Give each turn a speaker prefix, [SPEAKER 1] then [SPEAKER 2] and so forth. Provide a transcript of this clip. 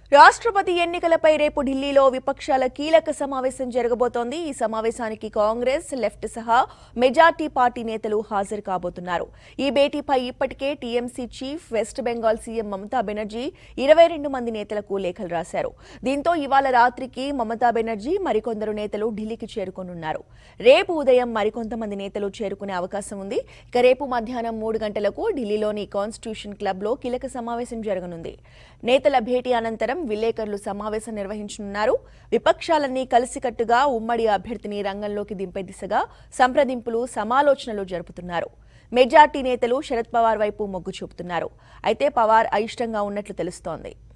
[SPEAKER 1] రాష్ట్రపతి ఎన్నికలపై రేపు ఢిల్లీలో విపక్షాల కీలక సమావేశం జరగబోతోంది ఈ సమావేశానికి కాంగ్రెస్ లెఫ్ట్ సహా మెజార్టీ పార్టీ నేతలు హాజరు కాబోతున్నారు ఈ భేటీపై ఇప్పటికే TMC chief west Bengal CM Mamata Banerjee ఇరవై రెండు మంది నేతలకు లేఖలు రాశారు దీంతో ఇవాళ రాత్రికి మమతా బెనర్జీ మరికొందరు నేతలు ఢిల్లీకి చేరుకోనున్నారు రేపు ఉదయం మరికొంతమంది నేతలు చేరుకునే అవకాశం ఉంది ఇక రేపు మధ్యాహ్నం మూడు గంటలకు ఢిల్లీలోని కాన్స్టిట్యూషన్ క్లబ్లో కీలక సమావేశం జరగనుంది నేతల భేటీ అనంతరం విలేకరులు సమావేశం నిర్వహించనున్నారు విపక్షాలన్నీ కలిసికట్టుగా ఉమ్మడి అభ్యర్థిని రంగంలోకి దింపే దిశగా సంప్రదింపులు సమాలోచనలు జరుపుతున్నారు మెజార్టీ నేతలు శరద్ పవార్ వైపు మొగ్గు చూపుతున్నారు అయితే పవార్ అయిష్టంగా ఉన్నట్లు తెలుస్తోంది